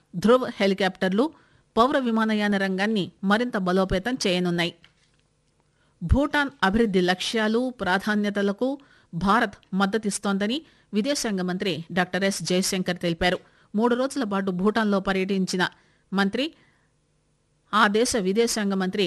ధృవ్ హెలికాప్టర్లు పౌర విమానయాన రంగాన్ని మరింత బలోపేతం చేయనున్నాయి భూటాన్ అభివృద్ది లక్ష్యాలు ప్రాధాన్యతలకు భారత్ మద్దతిస్తోందని విదేశాంగ మంత్రి డాక్టర్ ఎస్ జయశంకర్ తెలిపారు మూడు రోజుల పాటు భూటాన్లో పర్యటించిన మంత్రి ఆ దేశ విదేశాంగ మంత్రి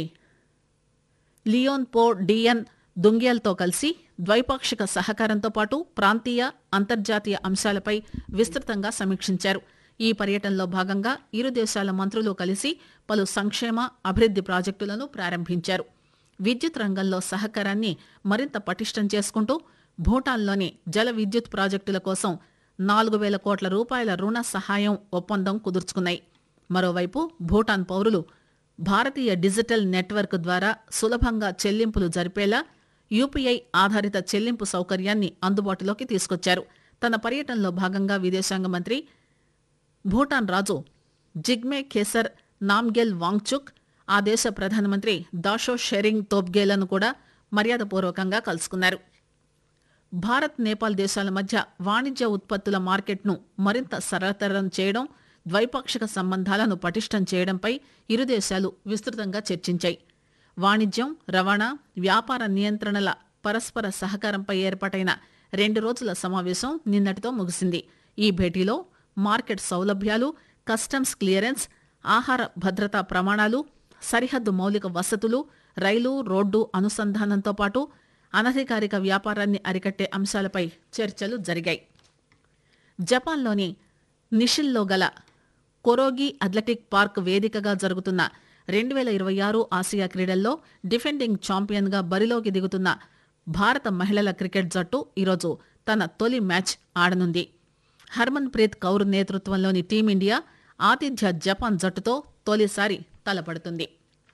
లియోన్ పో డియన్ దుంగ్యాల్తో కలిసి ద్వైపాక్షిక సహకారంతో పాటు ప్రాంతీయ అంతర్జాతీయ అంశాలపై విస్తృతంగా సమీక్షించారు ఈ పర్యటనలో భాగంగా ఇరు దేశాల మంత్రులు కలిసి పలు సంక్షేమ అభివృద్ది ప్రాజెక్టులను ప్రారంభించారు విద్యుత్ రంగంలో సహకారాన్ని మరింత పటిష్టం చేసుకుంటూ భూటాన్లోని జల విద్యుత్ ప్రాజెక్టుల కోసం నాలుగు వేల కోట్ల రూపాయల రుణ సహాయం ఒప్పందం కుదుర్చుకున్నాయి మరోవైపు భూటాన్ పౌరులు భారతీయ డిజిటల్ నెట్వర్క్ ద్వారా సులభంగా చెల్లింపులు జరిపేలా యూపీఐ ఆధారిత చెల్లింపు సౌకర్యాన్ని అందుబాటులోకి తీసుకొచ్చారు తన పర్యటనలో భాగంగా విదేశాంగ మంత్రి భూటాన్ రాజు జిగ్మే ఖేసర్ నామ్గెల్ వాంగ్చుక్ ఆ దేశ ప్రధానమంత్రి దాషో షెరింగ్ తోబ్గేలను కూడా మర్యాదపూర్వకంగా కలుసుకున్నారు భారత్ నేపాల్ దేశాల మధ్య వాణిజ్య ఉత్పత్తుల మార్కెట్ను మరింత సరళతరం చేయడం ద్వైపాక్షిక సంబంధాలను పటిష్టం చేయడంపై ఇరు దేశాలు విస్తృతంగా చర్చించాయి వాణిజ్యం రవాణా వ్యాపార నియంత్రణల పరస్పర సహకారంపై ఏర్పాటైన రెండు రోజుల సమావేశం నిన్నటితో ముగిసింది ఈ భేటీలో మార్కెట్ సౌలభ్యాలు కస్టమ్స్ క్లియరెన్స్ ఆహార భద్రతా ప్రమాణాలు సరిహద్దు మౌలిక వసతులు రైలు రోడ్డు అనుసంధానంతో పాటు అనధికారిక వ్యాపారాన్ని అరికట్టే అంశాలపై చర్చలు జరిగాయి జపాన్లోని నిషిల్లో గల కొరోగి అథ్లెటిక్ పార్క్ వేదికగా జరుగుతున్న రెండు వేల ఇరవై ఆరు ఆసియా క్రీడల్లో డిఫెండింగ్ ఛాంపియన్గా బరిలోకి దిగుతున్న భారత మహిళల క్రికెట్ జట్టు ఈరోజు తన తొలి మ్యాచ్ ఆడనుంది హర్మన్ ప్రీత్ కౌర్ నేతృత్వంలోని టీమిండియా ఆతిథ్య జపాన్ జట్టుతో తొలిసారి తలపడుతుంది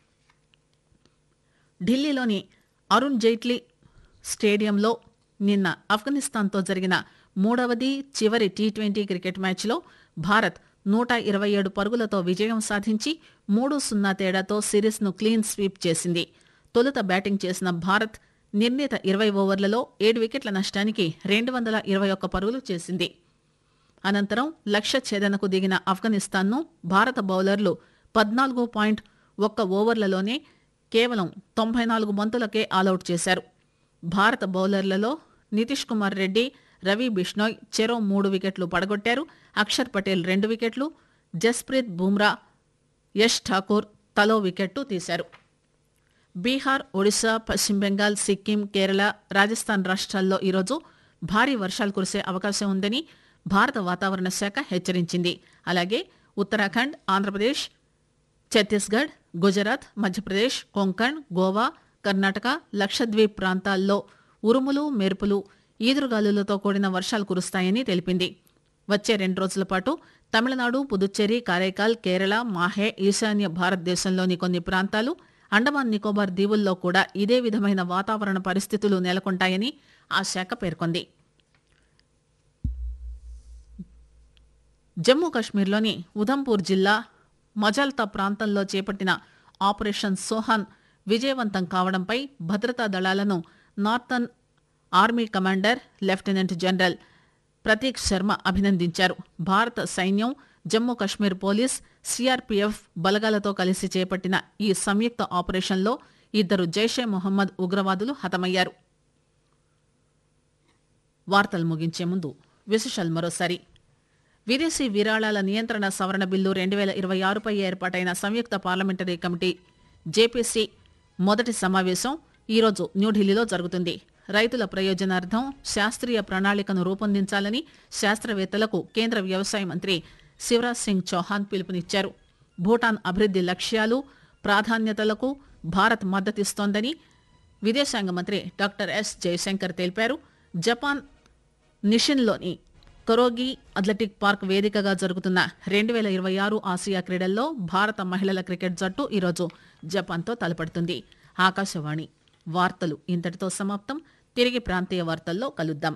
ఢిల్లీలోని అరుణ్ జైట్లీ స్టేడియంలో నిన్న ఆఫ్ఘనిస్తాన్తో జరిగిన మూడవది చివరి టీ ట్వంటీ క్రికెట్ మ్యాచ్లో భారత్ నూట ఇరవై ఏడు పరుగులతో విజయం సాధించి మూడు సున్నా తేడాతో సిరీస్ను క్లీన్ స్వీప్ చేసింది తొలుత బ్యాటింగ్ చేసిన భారత్ నిర్ణీత ఇరవై ఓవర్లలో ఏడు వికెట్ల నష్టానికి రెండు వందల ఇరవై ఒక్క పరుగులు చేసింది అనంతరం లక్ష్య ఛేదనకు దిగిన ఆఫ్ఘనిస్తాన్ను భారత బౌలర్లు పద్నాలుగు పాయింట్ ఒక్క ఓవర్లలోనే కేవలం తొంభై నాలుగు బంతులకే ఆలౌట్ చేశారు భారత బౌలర్లలో నితీష్ కుమార్ రెడ్డి రవి బిష్నోయ్ చెరో మూడు వికెట్లు పడగొట్టారు అక్షర్ పటేల్ రెండు వికెట్లు జస్ప్రీత్ బుమ్రా యష్ ఠాకూర్ తలో వికెట్టు తీశారు బీహార్ ఒడిశా పశ్చిమ బెంగాల్ సిక్కిం కేరళ రాజస్థాన్ రాష్ట్రాల్లో ఈరోజు భారీ వర్షాలు కురిసే అవకాశం ఉందని భారత వాతావరణ శాఖ హెచ్చరించింది అలాగే ఉత్తరాఖండ్ ఆంధ్రప్రదేశ్ ఛత్తీస్గఢ్ గుజరాత్ మధ్యప్రదేశ్ కొంకణ్ గోవా కర్ణాటక లక్షద్వీప్ ప్రాంతాల్లో ఉరుములు మెరుపులు ఈదురుగాలులతో కూడిన వర్షాలు కురుస్తాయని తెలిపింది వచ్చే రెండు రోజుల పాటు తమిళనాడు పుదుచ్చేరి కారైకాల్ కేరళ మాహే ఈశాన్య భారతదేశంలోని కొన్ని ప్రాంతాలు అండమాన్ నికోబార్ దీవుల్లో కూడా ఇదే విధమైన వాతావరణ పరిస్థితులు నెలకొంటాయని ఆ శాఖ పేర్కొంది జమ్మూ కశ్మీర్లోని ఉధంపూర్ జిల్లా మజల్తా ప్రాంతంలో చేపట్టిన ఆపరేషన్ సోహాన్ విజయవంతం కావడంపై భద్రతా దళాలను northern army commander lieutenant general Prateek Sharma అభినందించారు భారత సైన్యం జమ్మూ కశ్మీర్ పోలీస్ సిఆర్పీఎఫ్ బలగాలతో కలిసి చేపట్టిన ఈ సంయుక్త ఆపరేషన్లో ఇద్దరు జైషే మొహమ్మద్ ఉగ్రవాదులు హతమయ్యారు వార్తలు ముగించే ముందు విశేషాలు మరోసారి విదేశీ విరాళాల నియంత్రణ సవరణ బిల్లు రెండు వేల ఇరవై ఆరుపై ఏర్పాటైన సంయుక్త పార్లమెంటరీ కమిటీ జేపీసీ మొదటి సమావేశం ఈరోజు న్యూఢిల్లీలో జరుగుతుంది రైతుల ప్రయోజనార్థం శాస్త్రీయ ప్రణాళికను రూపొందించాలని శాస్త్రవేత్తలకు కేంద్ర వ్యవసాయ మంత్రి శివరాజ్ సింగ్ చౌహాన్ పిలుపునిచ్చారు భూటాన్ అభివృద్ది లక్ష్యాలు ప్రాధాన్యతలకు భారత్ మద్దతిస్తోందని విదేశాంగ మంత్రి డాక్టర్ ఎస్ జయశంకర్ తెలిపారు జపాన్ నిషిన్లోని కొరోగి అథ్లెటిక్ పార్క్ వేదికగా జరుగుతున్న రెండు వేల ఇరవై ఆరు ఆసియా క్రీడల్లో భారత మహిళల క్రికెట్ జట్టు ఈరోజు జపాన్తో తలపడుతుంది ఆకాశవాణి వార్తలు ఇంతటితో సమాప్తం తిరిగి ప్రాంతీయ వార్తల్లో కలుద్దాం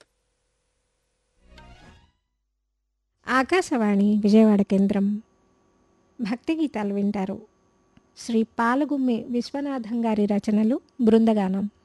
ఆకాశవాణి విజయవాడ కేంద్రం భక్తి గీతాలు వింటారు శ్రీ పాలగుమ్మి విశ్వనాథం గారి రచనలు బృందగానం